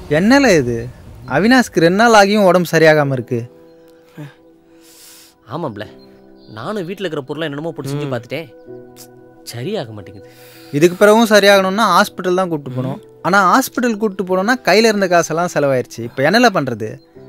என்னல இது அவினாஷ்க்கு ரெண்டு நாள் ஆகியும் உடம்பு சரியாகாம இருக்கு ஆமாம்ல நானும் வீட்டில் இருக்கிற பொருளை என்னென்னமோ போட்டு செஞ்சு பார்த்துட்டேன் சரியாக மாட்டேங்குது இதுக்கு பிறகும் சரியாகணும்னா ஹாஸ்பிட்டல் தான் கூப்பிட்டு போகணும் ஆனால் ஹாஸ்பிட்டல் கூப்பிட்டு போனோம்னா கையில் இருந்த காசெல்லாம் செலவாயிருச்சு இப்போ என்னல பண்ணுறது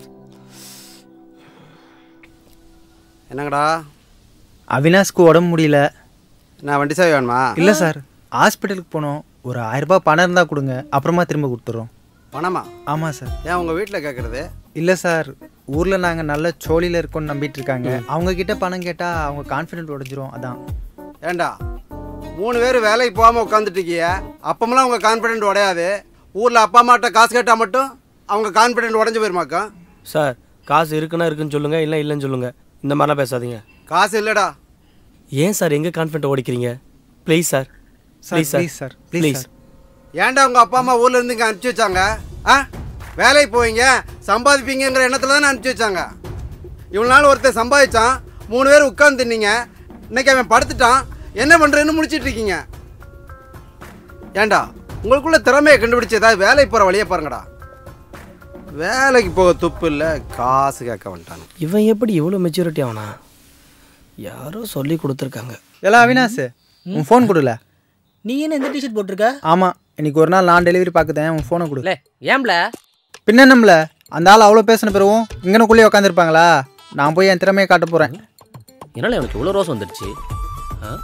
என்னங்கடா அவினாஷ்க்கு உடம்பு முடியல நான் வண்டி சேவை வேணுமா இல்லை சார் ஹாஸ்பிட்டலுக்கு போனோம் ஒரு ஆயிரம் ரூபாய் பணம் இருந்தால் கொடுங்க அப்புறமா திரும்ப கொடுத்துட்றோம் பணமா ஆமாம் சார் ஏன் உங்கள் வீட்டில் கேட்குறது இல்லை சார் ஊரில் நாங்கள் நல்ல சோழியில் இருக்கோம்னு நம்பிட்டு இருக்காங்க அவங்க கிட்ட பணம் கேட்டால் அவங்க கான்ஃபிடென்ட் உடஞ்சிரும் அதான் ஏண்டா மூணு பேர் வேலைக்கு போகாமல் உட்காந்துட்டுருக்கிய அப்பமெல்லாம் உங்கள் கான்ஃபிடென்ட் உடையாது ஊரில் அப்பா அம்மாட்ட காசு கேட்டால் மட்டும் அவங்க கான்ஃபிடென்ட் உடஞ்சி போயிருமாக்கா சார் காசு இருக்குன்னா இருக்குன்னு சொல்லுங்க இல்லை இல்லைன்னு சொல்லுங்க இந்த மாதிரிலாம் பேசாதீங்க காசு இல்லைடா ஏன் சார் எங்க கான்ஃபிடென்ட் ஓடிக்கிறீங்க please sir sir please sir please sir please please sir ஏன்டா உங்கள் அப்பா அம்மா ஊர்ல இருந்து இங்கே அனுப்பிச்சி வச்சாங்க ஆ வேலைக்கு போவீங்க சம்பாதிப்பீங்கிற எண்ணத்தில் தானே அனுப்பிச்சி வச்சாங்க இவ்வளோ நாள் ஒருத்தன் சம்பாதிச்சான் மூணு பேர் உட்காந்து தின்னீங்க இன்னைக்கு அவன் படுத்துட்டான் என்ன பண்ணுறேன்னு முடிச்சிட்டு இருக்கீங்க ஏன்டா உங்களுக்குள்ள திறமையை கண்டுபிடிச்சி ஏதாவது வேலைக்கு போகிற வழியை பாருங்கடா வேலைக்கு போக துப்பு இல்லை காசு கேட்க வந்துட்டானு இவன் எப்படி இவ்வளோ மெச்சூரிட்டி ஆவனா யாரோ சொல்லி கொடுத்துருக்காங்க எல்லாம் அவினாஷ் உன் ஃபோன் கொடுல நீ என்ன இந்த டிஷர்ட் போட்டிருக்க ஆமாம் இன்னைக்கு ஒரு நாள் நான் டெலிவரி பார்க்குதேன் உன் ஃபோனை கொடு இல்லை ஏம்ல பின்ன என்னம்ல அந்த ஆள் அவ்வளோ பேசின பிறகும் இங்கனக்குள்ளேயே உட்காந்துருப்பாங்களா நான் போய் என் திறமையை காட்ட போகிறேன் என்னால் எனக்கு இவ்வளோ ரோஸ் வந்துடுச்சு ஆ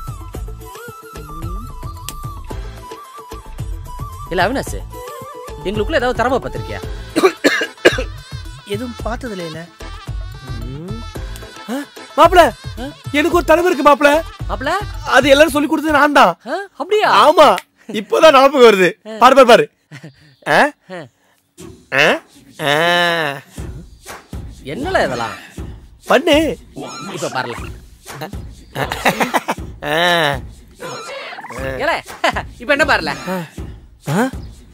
இல்லை அவினாஷ் எங்களுக்குள்ள ஏதாவது திறமை பார்த்துருக்கியா எதுவும் பார்த்ததுல இல்ல மாப்பிள எனக்கு ஒரு தலைவர் இருக்கு மாப்பிள மாப்பிள அது எல்லாரும் சொல்லி கொடுத்தது நான் தான் ஆ, அப்படியா ஆமா இப்போதான் ஞாபகம் வருது பாரு பாரு பாரு ஆ? ஆ? ஆ. என்னல இதெல்லாம் பண்ணு இப்போ பாருல ஆ. ஏல இப்போ என்ன பாருல ஆ?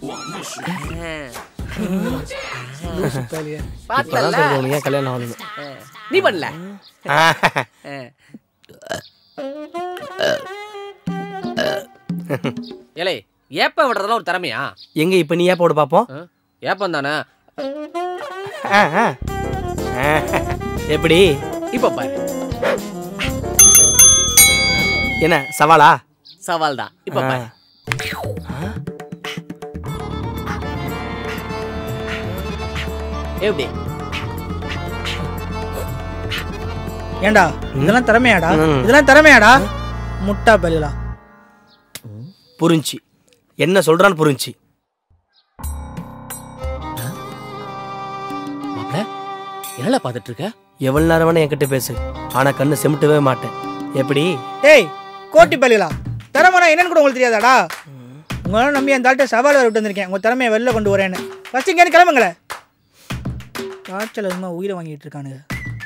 பார்த்தல இப்பதான் சொல்லுவோம் ஏன் கல்யாணம் ஆகணும் நீ பண்ணல ஆ. ஏலே ஏப்ப விடுறதெல்லாம் ஒரு திறமையா எங்க இப்ப நீ ஏன் போடு பாப்போம் ஆ? ஏப்பம் தானே ஆ, ஆ. ஆ. எப்படி இப்போ பாரு என்ன சவாலா சவால் தான் இப்போ ஆ. பாரு எப்படி ஏண்டா இதெல்லாம் திறமையாடா ம். இதெல்லாம் திறமையாடா முட்டா பலிலா புரிஞ்சு என்ன சொல்றான்னு புரிஞ்சு மாப்பிள என்னல பார்த்துட்டு இருக்க எவ்வளவு நேரம் வேணா என்கிட்ட பேசு ஆனா கண்ணு செமிட்டவே மாட்டேன் எப்படி டேய் கோட்டி பலிலா திறமைனா என்னன்னு கூட உங்களுக்கு தெரியாதாடா உங்களால நம்பி அந்த ஆள்கிட்ட சவால் வர விட்டு வந்திருக்கேன் உங்க திறமையை வெளில கொண்டு வரேன்னு ஃபர்ஸ்ட் இங்கேருந்து கிளம்புங்களேன் காய்ச்சல் அதிகமாக உயிரை வாங்கிட்டு இருக்கானுங்க